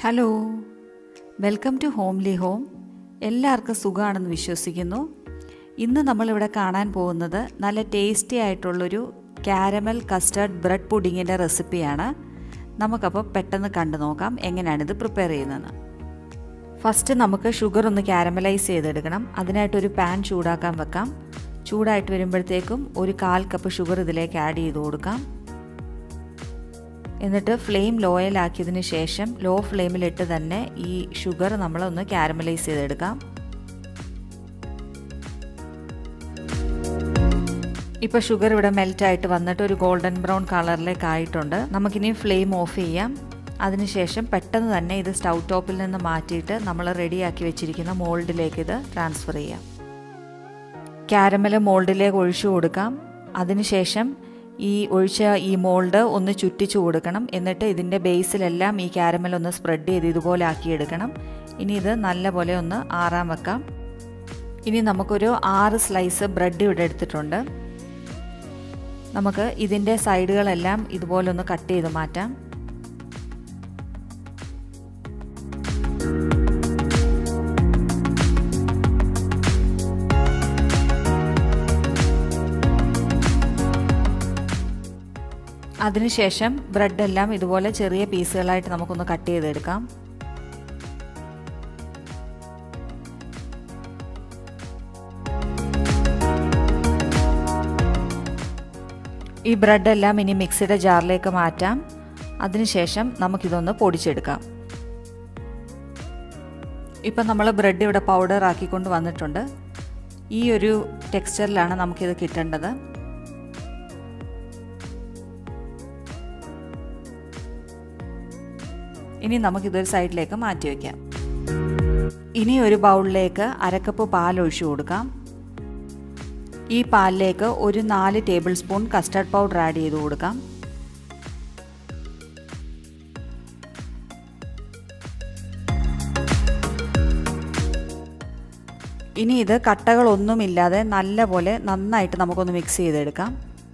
hello welcome to homely home എല്ലാവർക്കും സുഖമാണെന്ന് വിശ്വസിക്കുന്നു ഇന്ന് നമ്മളിവിടെ കാണാൻ പോകുന്നത് നല്ല ടേസ്റ്റി ആയിട്ടുള്ളൊരു കാരമൽ കസ്റ്റർഡ് ബ്രെഡ് പുഡിങ്ങിൻ്റെ റെസിപ്പിയാണ് നമുക്കപ്പോൾ പെട്ടെന്ന് കണ്ടു നോക്കാം എങ്ങനെയാണിത് പ്രിപ്പയർ ചെയ്യുന്നതെന്ന് ഫസ്റ്റ് നമുക്ക് ഷുഗർ ഒന്ന് കാരമലൈസ് ചെയ്തെടുക്കണം അതിനായിട്ടൊരു പാൻ ചൂടാക്കാൻ വെക്കാം ചൂടായിട്ട് വരുമ്പോഴത്തേക്കും ഒരു കാൽ കപ്പ് ഷുഗർ ഇതിലേക്ക് ആഡ് ചെയ്ത് കൊടുക്കാം എന്നിട്ട് ഫ്ലെയിം ലോയലാക്കിയതിന് ശേഷം ലോ ഫ്ലെയിമിലിട്ട് തന്നെ ഈ ഷുഗർ നമ്മളൊന്ന് കാരമലൈസ് ചെയ്തെടുക്കാം ഇപ്പോൾ ഷുഗർ ഇവിടെ മെൽറ്റായിട്ട് വന്നിട്ട് ഒരു ഗോൾഡൻ ബ്രൗൺ കളറിലേക്ക് ആയിട്ടുണ്ട് നമുക്കിനി ഫ്ലെയിം ഓഫ് ചെയ്യാം അതിനുശേഷം പെട്ടെന്ന് തന്നെ ഇത് സ്റ്റൗ ടോപ്പിൽ നിന്ന് മാറ്റിയിട്ട് നമ്മൾ റെഡിയാക്കി വെച്ചിരിക്കുന്ന മോൾഡിലേക്ക് ഇത് ട്രാൻസ്ഫർ ചെയ്യാം കാരമൽ മോൾഡിലേക്ക് ഒഴിച്ചു കൊടുക്കാം അതിനുശേഷം ഈ ഒഴിച്ച ഈ മോൾഡ് ഒന്ന് ചുറ്റിച്ചു കൊടുക്കണം എന്നിട്ട് ഇതിൻ്റെ ബേസിലെല്ലാം ഈ കാരമൽ ഒന്ന് സ്പ്രെഡ് ചെയ്ത് ഇതുപോലെ ആക്കിയെടുക്കണം ഇനി ഇത് നല്ലപോലെ ഒന്ന് ആറാൻ വെക്കാം ഇനി നമുക്കൊരു ആറ് സ്ലൈസ് ബ്രെഡ് ഇവിടെ എടുത്തിട്ടുണ്ട് നമുക്ക് ഇതിൻ്റെ സൈഡുകളെല്ലാം ഇതുപോലെ ഒന്ന് കട്ട് ചെയ്ത് മാറ്റാം അതിനുശേഷം ബ്രെഡെല്ലാം ഇതുപോലെ ചെറിയ പീസുകളായിട്ട് നമുക്കൊന്ന് കട്ട് ചെയ്തെടുക്കാം ഈ ബ്രെഡെല്ലാം ഇനി മിക്സിയുടെ ജാറിലേക്ക് മാറ്റാം അതിനുശേഷം നമുക്കിതൊന്ന് പൊടിച്ചെടുക്കാം ഇപ്പം നമ്മൾ ബ്രെഡ് ഇവിടെ പൗഡർ ആക്കിക്കൊണ്ട് വന്നിട്ടുണ്ട് ഈ ഒരു ടെക്സ്ചറിലാണ് നമുക്കിത് കിട്ടേണ്ടത് ഇനി നമുക്കിതൊരു സൈഡിലേക്ക് മാറ്റി വയ്ക്കാം ഇനി ഒരു ബൗളിലേക്ക് അരക്കപ്പ് പാൽ ഒഴിച്ചു കൊടുക്കാം ഈ പാലിലേക്ക് ഒരു നാല് tablespoon custard powder add ചെയ്ത് കൊടുക്കാം ഇനി ഇത് കട്ടകളൊന്നുമില്ലാതെ നല്ലപോലെ നന്നായിട്ട് നമുക്കൊന്ന് മിക്സ് ചെയ്തെടുക്കാം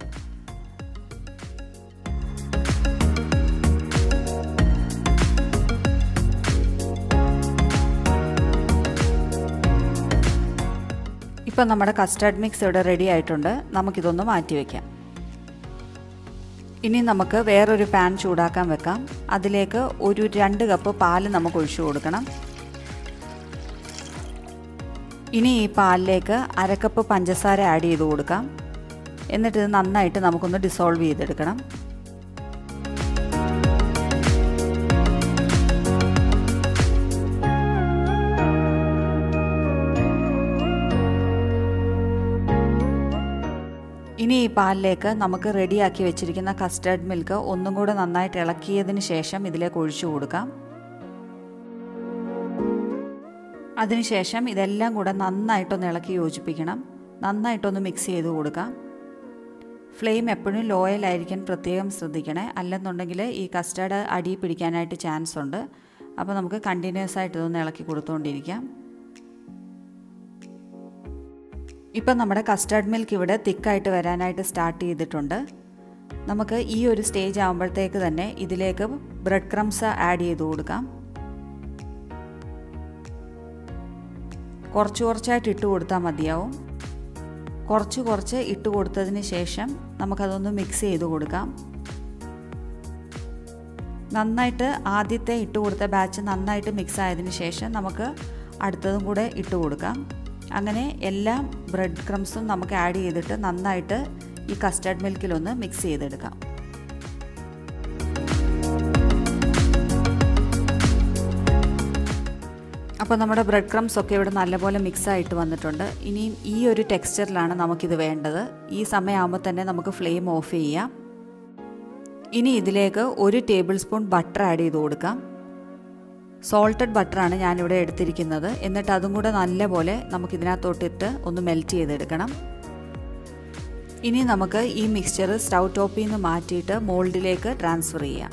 ഇപ്പം നമ്മുടെ കസ്റ്റർഡ് മിക്സ് ഇവിടെ റെഡി ആയിട്ടുണ്ട് നമുക്കിതൊന്ന് മാറ്റി വയ്ക്കാം ഇനി നമുക്ക് വേറൊരു പാൻ ചൂടാക്കാൻ വെക്കാം അതിലേക്ക് ഒരു രണ്ട് കപ്പ് പാല് നമുക്ക് ഒഴിച്ചു കൊടുക്കണം ഇനി ഈ പാലിലേക്ക് അരക്കപ്പ് പഞ്ചസാര ആഡ് ചെയ്ത് കൊടുക്കാം എന്നിട്ട് ഇത് നന്നായിട്ട് നമുക്കൊന്ന് ഡിസോൾവ് ചെയ്തെടുക്കണം ഇനി ഈ പാലിലേക്ക് നമുക്ക് റെഡിയാക്കി വെച്ചിരിക്കുന്ന കസ്റ്റർഡ് മിൽക്ക് ഒന്നും കൂടെ നന്നായിട്ട് ഇളക്കിയതിന് ശേഷം ഇതിലേക്ക് ഒഴിച്ചു കൊടുക്കാം അതിനുശേഷം ഇതെല്ലാം കൂടെ നന്നായിട്ടൊന്ന് ഇളക്കി യോജിപ്പിക്കണം നന്നായിട്ടൊന്ന് മിക്സ് ചെയ്ത് കൊടുക്കാം ഫ്ലെയിം എപ്പോഴും ലോയലായിരിക്കാൻ പ്രത്യേകം ശ്രദ്ധിക്കണേ അല്ലെന്നുണ്ടെങ്കിൽ ഈ കസ്റ്റർഡ് അടി പിടിക്കാനായിട്ട് ചാൻസ് ഉണ്ട് അപ്പോൾ നമുക്ക് കണ്ടിന്യൂസ് ആയിട്ട് ഇതൊന്ന് ഇളക്കി കൊടുത്തുകൊണ്ടിരിക്കാം ഇപ്പം നമ്മുടെ കസ്റ്റർഡ് മിൽക്ക് ഇവിടെ തിക്കായിട്ട് വരാനായിട്ട് സ്റ്റാർട്ട് ചെയ്തിട്ടുണ്ട് നമുക്ക് ഈ ഒരു സ്റ്റേജ് ആകുമ്പോഴത്തേക്ക് തന്നെ ഇതിലേക്ക് ബ്രെഡ് ക്രംസ് ആഡ് ചെയ്ത് കൊടുക്കാം കുറച്ച് കുറച്ചായിട്ട് ഇട്ട് കൊടുത്താൽ മതിയാവും കുറച്ച് കുറച്ച് ഇട്ട് കൊടുത്തതിന് ശേഷം നമുക്കതൊന്ന് മിക്സ് ചെയ്ത് കൊടുക്കാം നന്നായിട്ട് ആദ്യത്തെ ഇട്ട് കൊടുത്ത ബാച്ച് നന്നായിട്ട് മിക്സ് ആയതിന് ശേഷം നമുക്ക് അടുത്തതും കൂടെ ഇട്ട് കൊടുക്കാം അങ്ങനെ എല്ലാ ബ്രെഡ് ക്രംസും നമുക്ക് ആഡ് ചെയ്തിട്ട് നന്നായിട്ട് ഈ കസ്റ്റർഡ് മിൽക്കിലൊന്ന് മിക്സ് ചെയ്തെടുക്കാം അപ്പോൾ നമ്മുടെ ബ്രെഡ് ക്രംസ് ഒക്കെ ഇവിടെ നല്ലപോലെ മിക്സ് ആയിട്ട് വന്നിട്ടുണ്ട് ഇനിയും ഈ ഒരു ടെക്സ്ചറിലാണ് നമുക്കിത് വേണ്ടത് ഈ സമയമാകുമ്പോൾ തന്നെ നമുക്ക് ഫ്ലെയിം ഓഫ് ചെയ്യാം ഇനി ഇതിലേക്ക് ഒരു ടേബിൾ സ്പൂൺ ബട്ടർ ആഡ് ചെയ്ത് കൊടുക്കാം സോൾട്ടഡ് ബട്ടറാണ് ഞാനിവിടെ എടുത്തിരിക്കുന്നത് എന്നിട്ട് അതും കൂടെ നല്ലപോലെ നമുക്ക് ഇതിനകത്തോട്ടിട്ട് ഒന്ന് മെൽറ്റ് ചെയ്തെടുക്കണം ഇനി നമുക്ക് ഈ മിക്സ്ചർ സ്റ്റൗ ടോപ്പിൽ നിന്ന് മാറ്റിയിട്ട് മോൾഡിലേക്ക് ട്രാൻസ്ഫർ ചെയ്യാം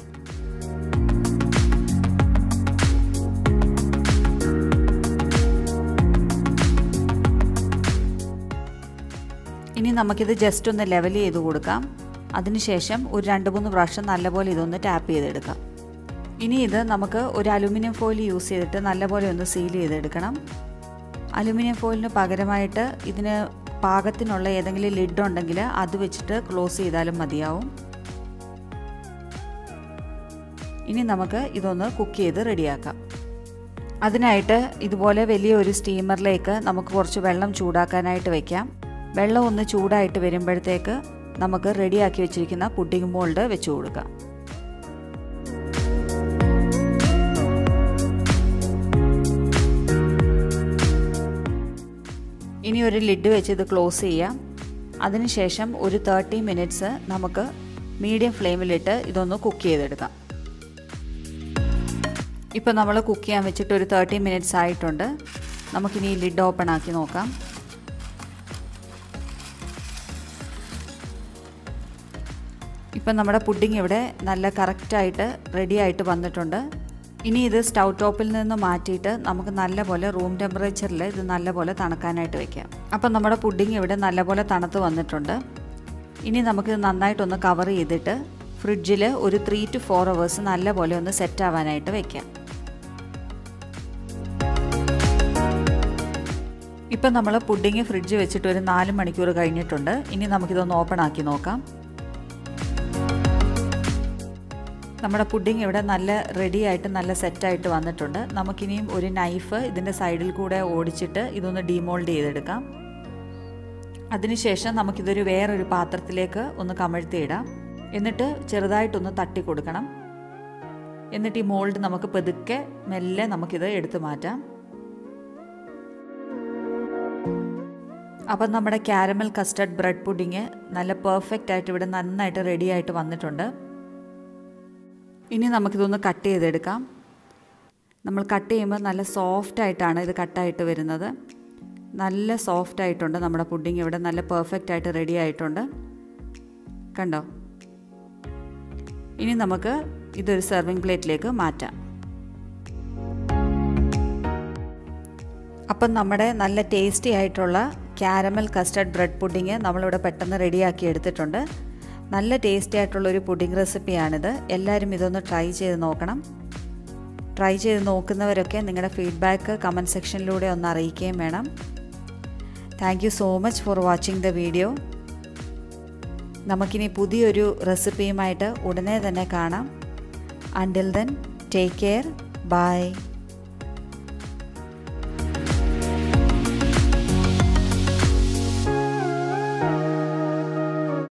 ഇനി നമുക്കിത് ജസ്റ്റ് ഒന്ന് ലെവൽ ചെയ്ത് കൊടുക്കാം അതിനുശേഷം ഒരു രണ്ട് മൂന്ന് പ്രാവശ്യം നല്ലപോലെ ഇതൊന്ന് ടാപ്പ് ചെയ്തെടുക്കാം ഇനി ഇത് നമുക്ക് ഒരു അലുമിനിയം ഫോയിൽ യൂസ് ചെയ്തിട്ട് നല്ലപോലെ ഒന്ന് സീൽ ചെയ്തെടുക്കണം അലുമിനിയം ഫോയിലിന് പകരമായിട്ട് ഇതിന് പാകത്തിനുള്ള ഏതെങ്കിലും ലിഡ് ഉണ്ടെങ്കിൽ അത് വെച്ചിട്ട് ക്ലോസ് ചെയ്താലും മതിയാവും ഇനി നമുക്ക് ഇതൊന്ന് കുക്ക് ചെയ്ത് റെഡിയാക്കാം അതിനായിട്ട് ഇതുപോലെ വലിയ ഒരു സ്റ്റീമറിലേക്ക് നമുക്ക് കുറച്ച് വെള്ളം ചൂടാക്കാനായിട്ട് വെക്കാം വെള്ളം ഒന്ന് ചൂടായിട്ട് വരുമ്പോഴത്തേക്ക് നമുക്ക് റെഡിയാക്കി വെച്ചിരിക്കുന്ന പുഡിംഗ് മോൾഡ് വെച്ച് കൊടുക്കാം ഇനി ഒരു ലിഡ് വെച്ച് ഇത് ക്ലോസ് ചെയ്യാം അതിനുശേഷം ഒരു തേർട്ടി മിനിറ്റ്സ് നമുക്ക് മീഡിയം ഫ്ലെയിമിലിട്ട് ഇതൊന്ന് കുക്ക് ചെയ്തെടുക്കാം ഇപ്പോൾ നമ്മൾ കുക്ക് ചെയ്യാൻ വെച്ചിട്ട് ഒരു തേർട്ടി മിനിറ്റ്സ് ആയിട്ടുണ്ട് നമുക്കിനി ലിഡ് ഓപ്പൺ ആക്കി നോക്കാം ഇപ്പം നമ്മുടെ പുഡിംഗ് ഇവിടെ നല്ല കറക്റ്റായിട്ട് റെഡി ആയിട്ട് വന്നിട്ടുണ്ട് ഇനി ഇത് സ്റ്റൗ ടോപ്പിൽ നിന്ന് മാറ്റിയിട്ട് നമുക്ക് നല്ലപോലെ റൂം ടെമ്പറേച്ചറിൽ ഇത് നല്ലപോലെ തണുക്കാനായിട്ട് വെക്കാം അപ്പം നമ്മുടെ പുഡിംഗ് ഇവിടെ നല്ലപോലെ തണുത്ത് വന്നിട്ടുണ്ട് ഇനി നമുക്കിത് നന്നായിട്ടൊന്ന് കവർ ചെയ്തിട്ട് ഫ്രിഡ്ജിൽ ഒരു ത്രീ ടു ഫോർ അവേഴ്സ് നല്ലപോലെ ഒന്ന് സെറ്റ് ആവാനായിട്ട് വെക്കാം ഇപ്പം നമ്മൾ പുഡിങ് ഫ്രിഡ്ജ് വെച്ചിട്ട് ഒരു നാല് മണിക്കൂർ കഴിഞ്ഞിട്ടുണ്ട് ഇനി നമുക്കിതൊന്ന് ഓപ്പൺ ആക്കി നോക്കാം നമ്മുടെ പുഡിങ് ഇവിടെ നല്ല റെഡി ആയിട്ട് നല്ല സെറ്റായിട്ട് വന്നിട്ടുണ്ട് നമുക്കിനിയും ഒരു നൈഫ് ഇതിൻ്റെ സൈഡിൽ കൂടെ ഓടിച്ചിട്ട് ഇതൊന്ന് ഡീമോൾഡ് ചെയ്തെടുക്കാം അതിനുശേഷം നമുക്കിതൊരു വേറൊരു പാത്രത്തിലേക്ക് ഒന്ന് കമഴ്ത്തിയിടാം എന്നിട്ട് ചെറുതായിട്ടൊന്ന് തട്ടി കൊടുക്കണം എന്നിട്ട് ഈ മോൾഡ് നമുക്ക് പെതുക്കെ മെല്ലെ നമുക്കിത് എടുത്തു മാറ്റാം അപ്പം നമ്മുടെ ക്യാരമൽ കസ്റ്റർഡ് ബ്രെഡ് പുഡിങ് നല്ല പെർഫെക്റ്റ് ആയിട്ട് ഇവിടെ നന്നായിട്ട് റെഡി ആയിട്ട് വന്നിട്ടുണ്ട് ഇനി നമുക്കിതൊന്ന് കട്ട് ചെയ്തെടുക്കാം നമ്മൾ കട്ട് ചെയ്യുമ്പോൾ നല്ല സോഫ്റ്റ് ആയിട്ടാണ് ഇത് കട്ടായിട്ട് വരുന്നത് നല്ല സോഫ്റ്റ് ആയിട്ടുണ്ട് നമ്മുടെ പുഡിങ് ഇവിടെ നല്ല പെർഫെക്റ്റ് ആയിട്ട് റെഡി ആയിട്ടുണ്ട് കണ്ടോ ഇനി നമുക്ക് ഇതൊരു സെർവിങ് പ്ലേറ്റിലേക്ക് മാറ്റാം അപ്പം നമ്മുടെ നല്ല ടേസ്റ്റി ആയിട്ടുള്ള ക്യാരമൽ കസ്റ്റർഡ് ബ്രെഡ് പുഡിങ് നമ്മളിവിടെ പെട്ടെന്ന് റെഡിയാക്കി എടുത്തിട്ടുണ്ട് നല്ല ടേസ്റ്റി ആയിട്ടുള്ള ഒരു പുഡിംഗ് റെസിപ്പിയാണിത് എല്ലാവരും ഇതൊന്ന് ട്രൈ ചെയ്ത് നോക്കണം ട്രൈ ചെയ്ത് നോക്കുന്നവരൊക്കെ നിങ്ങളുടെ ഫീഡ്ബാക്ക് കമൻറ്റ് സെക്ഷനിലൂടെ ഒന്ന് അറിയിക്കുകയും വേണം thank you so much for watching the video നമുക്കിനി പുതിയൊരു റെസിപ്പിയുമായിട്ട് ഉടനെ തന്നെ കാണാം until then take care by